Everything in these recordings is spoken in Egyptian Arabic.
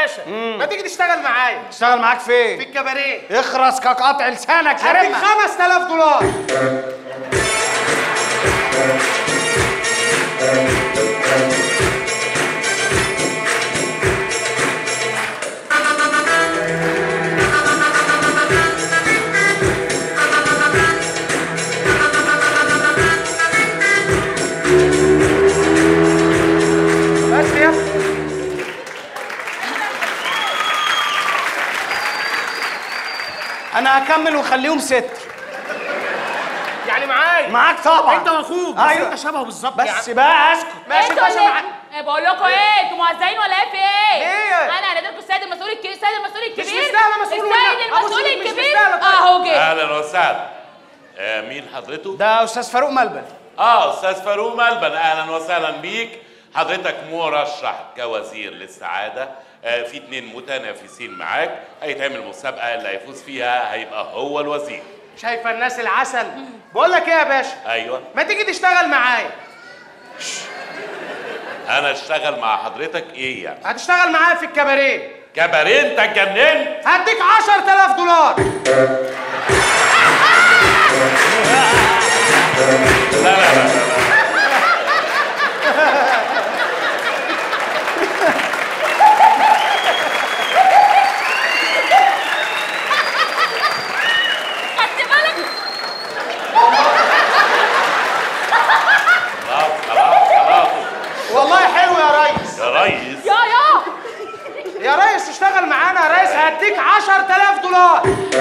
باشا ما تيجي تشتغل معايا اشتغل معاك في فين الكباريه اخرس كقطع لسانك يا هديك رمة 5000 دولار بس يا انا هكمل واخليهم ست يعني معايا معاك طبعا انت واخوك بس أيوة. انت شبهه بالظبط بس يعني. بقى اسكت ماشي انتوا باشا اللي- معاك إيه بقول لكم ايه انتوا موزعين ولا ايه في ايه؟ ليه؟ انا هناديلكم السيد المسؤول الكبير السيد المسؤول الكبير مستاهلة مسؤول ولا- السيد أبو المسؤول سيد مش الكبير مستاهلة طيب. اهو جه اهلا وسهلا آه مين حضرته؟ ده استاذ فاروق ملبن اه استاذ فاروق ملبن اهلا وسهلا بيك حضرتك مرشح كوزير للسعاده آه في اتنين متنافسين معاك هيتعمل مسابقه اللي هيفوز فيها هيبقى هو الوزير شايفه الناس العسل بقول لك ايه يا باشا ايوه ما تيجي تشتغل معايا انا اشتغل مع حضرتك ايه يعني هتشتغل معايا في الكباريه كباريه انت اتجننت هديك 10000 دولار لا لا لا لا خدت بالك خلاص خلاص خلاص والله حلو يا ريس يا ريس يا يا يا ريس اشتغل معانا يا ريس هديك 10000 دولار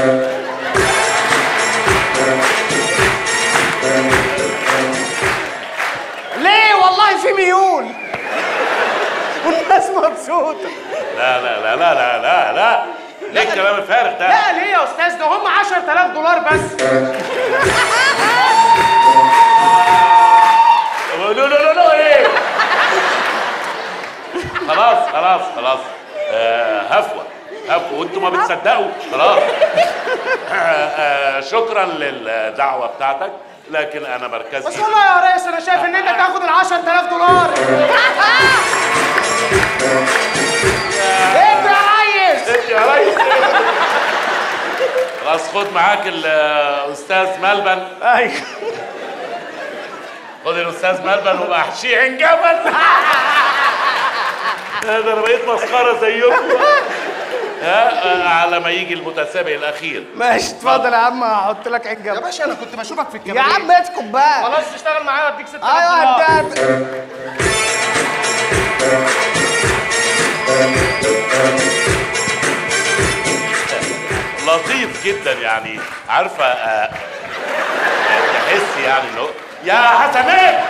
ليه والله في ميول والناس مبسوطه لا لا لا لا لا لا لا ليه الكلام الفارغ ده؟ لا ليه يا استاذ ده هم 10000 دولار بس لا لا لا لا ايه خلاص خلاص خلاص آه هفوة هفوة وانتوا ما بتصدقوا خلاص آه آه شكرا للدعوة بتاعتك لكن انا بس مركزي والله يا ريس انا شايف ان انت تاخد ال 10000 دولار انت يا ريس انت يا ريس خلاص خد معاك الاستاذ ملبن ايوه خد الاستاذ ملبن وبقى احشيه عين جبل ده انا بقيت مسخره زيكم ها آه، على ما يجي المتسابق الاخير ماشي اتفضل يا عم هحط لك عين يا جنب باشا انا كنت بشوفك في يا الكباريه عم اسكت بقى خلاص تشتغل معايا واديك 6000 ايوه دولار هدات لطيف جدا يعني عارفه آه، تحس يعني انه يا حسنات